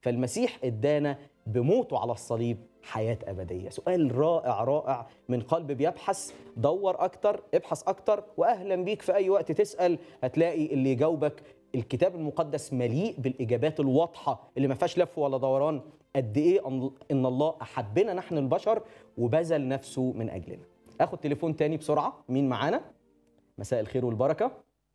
فالمسيح ادانا بموته على الصليب حياه ابديه سؤال رائع رائع من قلب بيبحث دور اكتر ابحث اكتر واهلا بيك في اي وقت تسال هتلاقي اللي يجاوبك الكتاب المقدس مليء بالاجابات الواضحه اللي ما فيهاش لف ولا دوران قد ايه أن- ان الله احبنا نحن البشر وبذل نفسه من اجلنا اخد تليفون تاني بسرعه مين معانا مساء الخير والبركه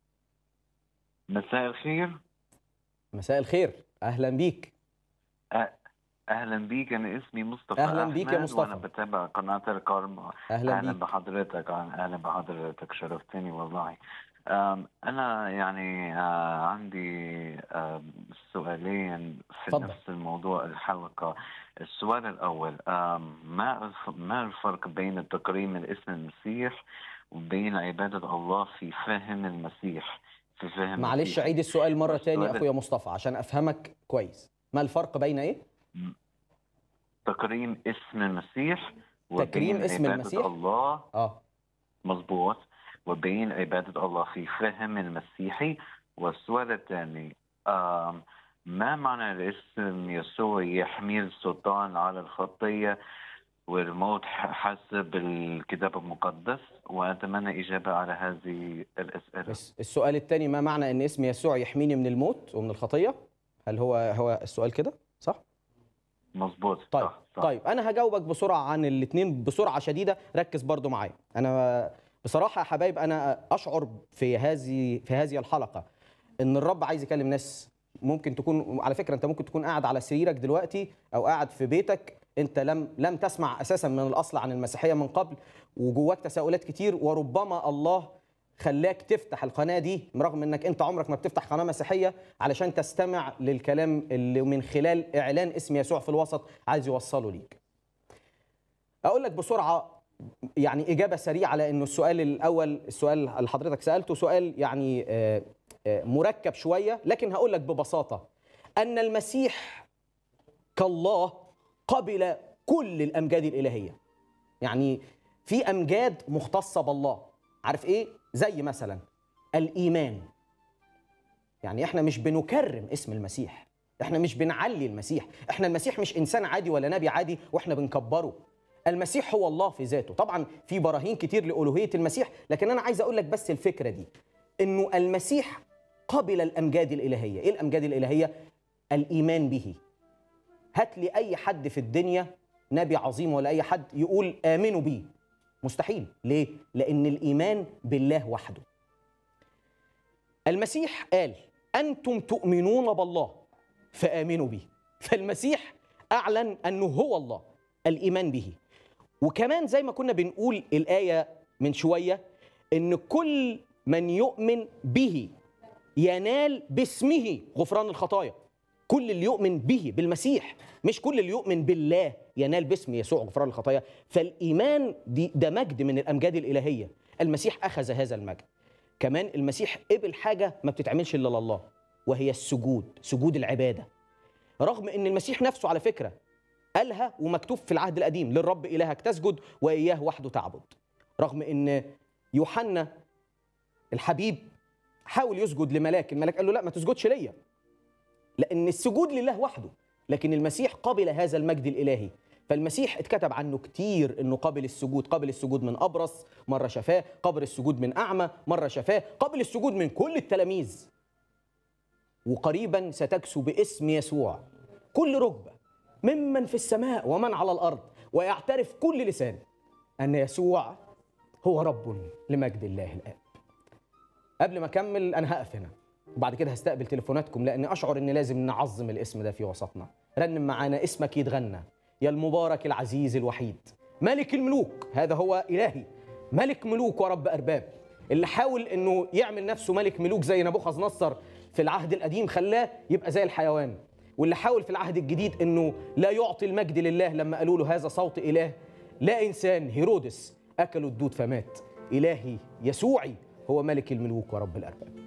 مساء الخير مساء الخير اهلا بيك اهلا بيك انا اسمي مصطفى أهلاً بيك يا أحمد، مصطفى. وانا بتابع قناه الكارما اهلا اهلا بيك بحضرتك اهلا بحضرتك شرفتني والله أم، انا يعني آه، عندي آم، سؤالين في اتفضل. نفس الموضوع الحلقه السؤال الاول آم، ما الف- ما الفرق بين تكريم الاسم المسيح وبين عباده الله في فهم المسيح في فهم معلش المسيح؟ عيد السؤال مره تاني يا السؤال- اخويا مصطفى عشان افهمك كويس ما الفرق بين ايه تكريم اسم المسيح تكريم وبين اسم عبادة المسيح؟ الله اه مظبوط وبين عبادة الله في فهم المسيحي والسؤال الثاني آم، ما معنى الاسم يسوع يحمل السلطان على الخطية والموت ح- حسب الكتاب المقدس وأتمنى إجابة على هذه الأسئلة بس السؤال الثاني ما معنى ان اسم يسوع يحميني من الموت ومن الخطيه هل هو هو السؤال كده صح مظبوط طيب صح صح. طيب انا هجاوبك بسرعه عن الاثنين بسرعه شديده ركز برضو معايا انا بصراحه يا حبايب انا اشعر في هذه في هذه الحلقه ان الرب عايز يكلم ناس ممكن تكون على فكره انت ممكن تكون قاعد على سريرك دلوقتي او قاعد في بيتك انت لم لم تسمع اساسا من الاصل عن المسيحيه من قبل وجواك تساؤلات كتير وربما الله خلاك تفتح القناه دي رغم انك انت عمرك ما بتفتح قناه مسيحيه علشان تستمع للكلام اللي من خلال اعلان اسم يسوع في الوسط عايز يوصله ليك. اقول لك بسرعه يعني اجابه سريعه لانه السؤال الاول السؤال اللي حضرتك سالته سؤال يعني آه، آه، مركب شويه لكن هقول لك ببساطه ان المسيح كالله قبل كل الامجاد الالهيه. يعني في امجاد مختصه بالله عارف ايه زي مثلا الايمان يعني احنا مش بنكرم اسم المسيح احنا مش بنعلي المسيح احنا المسيح مش انسان عادي ولا نبي عادي واحنا بنكبره المسيح هو الله في ذاته طبعا في براهين كتير لالوهيه المسيح لكن انا عايز اقول لك بس الفكره دي انه المسيح قبل الامجاد الالهيه ايه الامجاد الالهيه الايمان به هات لي اي حد في الدنيا نبي عظيم ولا اي حد يقول امنوا بيه مستحيل ليه لان الايمان بالله وحده المسيح قال انتم تؤمنون بالله فامنوا به فالمسيح اعلن انه هو الله الايمان به وكمان زي ما كنا بنقول الايه من شويه ان كل من يؤمن به ينال باسمه غفران الخطايا كل اللي يؤمن به بالمسيح مش كل اللي يؤمن بالله ينال باسم يسوع غفران الخطايا فالايمان دي ده مجد من الامجاد الالهيه المسيح اخذ هذا المجد كمان المسيح قبل حاجه ما بتتعملش الا لله وهي السجود سجود العباده رغم ان المسيح نفسه على فكره قالها ومكتوب في العهد القديم للرب الهك تسجد واياه وحده تعبد رغم ان يوحنا الحبيب حاول يسجد لملاك الملاك قال له لا ما تسجدش ليا لان السجود لله وحده لكن المسيح قبل هذا المجد الالهي فالمسيح اتكتب عنه كتير انه قبل السجود قبل السجود من ابرص مره شفاه قبل السجود من اعمى مره شفاه قبل السجود من كل التلاميذ وقريبا ستكسو باسم يسوع كل ركبه ممن في السماء ومن على الارض ويعترف كل لسان ان يسوع هو رب لمجد الله الاب قبل ما اكمل انا هقف هنا وبعد كده هستقبل تليفوناتكم لاني اشعر ان لازم نعظم الاسم ده في وسطنا رنم معانا اسمك يتغنى يا المبارك العزيز الوحيد ملك الملوك هذا هو الهي ملك ملوك ورب ارباب اللي حاول انه يعمل نفسه ملك ملوك زي نبوخذ نصر في العهد القديم خلاه يبقى زي الحيوان واللي حاول في العهد الجديد انه لا يعطي المجد لله لما قالوا له هذا صوت اله لا انسان هيرودس اكلوا الدود فمات الهي يسوعي هو ملك الملوك ورب الارباب